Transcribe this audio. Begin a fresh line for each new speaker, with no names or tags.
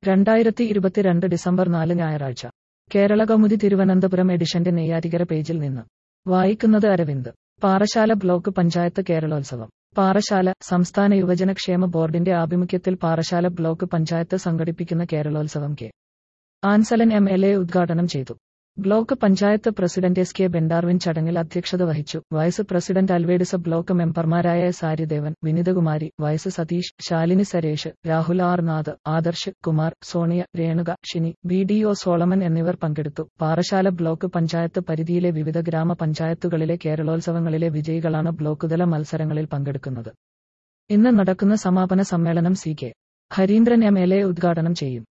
രണ്ടായിരത്തി ഇരുപത്തിരണ്ട് ഡിസംബർ നാല് ഞായറാഴ്ച കേരള കൗമുദി തിരുവനന്തപുരം എഡിഷന്റെ നെയ്യാറ്റിക്കര പേജിൽ നിന്ന് വായിക്കുന്നത് അരവിന്ദ് പാറശാല ബ്ലോക്ക് പഞ്ചായത്ത് കേരളോത്സവം പാറശാല സംസ്ഥാന യുവജനക്ഷേമ ബോർഡിന്റെ ആഭിമുഖ്യത്തിൽ പാറശാല ബ്ലോക്ക് പഞ്ചായത്ത് സംഘടിപ്പിക്കുന്ന Keralotsavam K Ansalan M L A ഉദ്ഘാടനം ചെയ്തു block panchayat president S K Ben Darwin ചടങ്ങിൽ അധ്യക്ഷത വഹിച്ചു വൈസ് പ്രസിഡന്റ് അൽവേഡിസ ബ്ലോക്ക് മെമ്പർമാരായ എസ് ആര്യദേവൻ വിനിതകുമാരി വൈസ് Satheesh Shalini Suresh Rahul R Nath Adarsh Kumar Sonia Renuka Shini B D O Solomon എന്നിവർ പങ്കെടുത്തു പാറശാല ബ്ലോക്ക് പഞ്ചായത്ത് പരിധിയിലെ വിവിധ ഗ്രാമപഞ്ചായത്തുകളിലെ കേരളോത്സവങ്ങളിലെ വിജയികളാണ് ബ്ലോക്കുതല മത്സരങ്ങളിൽ പങ്കെടുക്കുന്നത് ഇന്ന് നടക്കുന്ന സമാപന സമ്മേളനം C K Hareendran M L A ഉദ്ഘാടനം ചെയ്യും